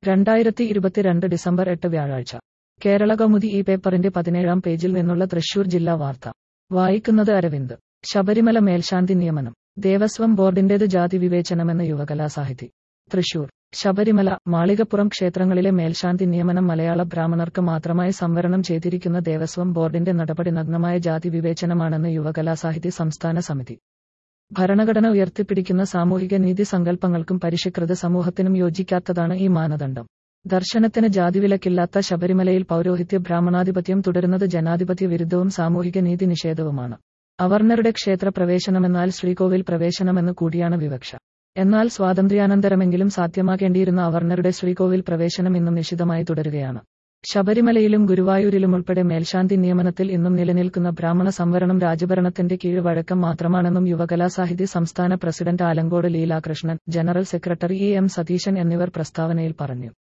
രണ്ടായിരത്തി ഇരുപത്തിരണ്ട് ഡിസംബർ എട്ട് വ്യാഴാഴ്ച കേരള കൗമുദി ഈ പേപ്പറിന്റെ പതിനേഴാം പേജിൽ നിന്നുള്ള തൃശൂർ ജില്ലാ വാർത്ത വായിക്കുന്നത് അരവിന്ദ് ശബരിമല മേൽശാന്തി നിയമനം ദേവസ്വം ബോർഡിന്റേത് ജാതി വിവേചനമെന്ന യുവകലാസാഹിതി തൃശൂർ ശബരിമല മാളികപ്പുറം ക്ഷേത്രങ്ങളിലെ മേൽശാന്തി നിയമനം മലയാള ബ്രാഹ്മണർക്ക് മാത്രമായി സംവരണം ചെയ്തിരിക്കുന്ന ദേവസ്വം ബോർഡിന്റെ നടപടി നഗ്നമായ ജാതി വിവേചനമാണെന്ന് യുവകലാസാഹിതി സംസ്ഥാന സമിതി ഭരണഘടന ഉയർത്തിപ്പിടിക്കുന്ന സാമൂഹിക നീതി സങ്കല്പങ്ങൾക്കും പരിഷ്കൃത സമൂഹത്തിനും യോജിക്കാത്തതാണ് ഈ മാനദണ്ഡം ദർശനത്തിന് ജാതിവിലക്കില്ലാത്ത ശബരിമലയിൽ പൗരോഹിത്യ ബ്രാഹ്മണാധിപത്യം തുടരുന്നത് ജനാധിപത്യ വിരുദ്ധവും സാമൂഹിക നീതി നിഷേധവുമാണ് അവർണരുടെ ക്ഷേത്ര പ്രവേശനമെന്നാൽ ശ്രീകോവിൽ പ്രവേശനമെന്ന് കൂടിയാണ് വിവക്ഷ എന്നാൽ സ്വാതന്ത്ര്യാനന്തരമെങ്കിലും സാധ്യമാക്കേണ്ടിയിരുന്ന അവർണരുടെ ശ്രീകോവിൽ പ്രവേശനം ഇന്നും നിഷിദ്ധമായി തുടരുകയാണ് ശബരിമലയിലും ഗുരുവായൂരിലും ഉൾപ്പെടെ മേൽശാന്തി നിയമനത്തിൽ ഇന്നും നിലനിൽക്കുന്ന ബ്രാഹ്മണ സംവരണം രാജഭരണത്തിന്റെ കീഴ് വഴക്കം മാത്രമാണെന്നും യുവകലാസാഹിതി സംസ്ഥാന president Alankode Leelakrishnan general secretary E M Satheesan എന്നിവർ പ്രസ്താവനയിൽ പറഞ്ഞു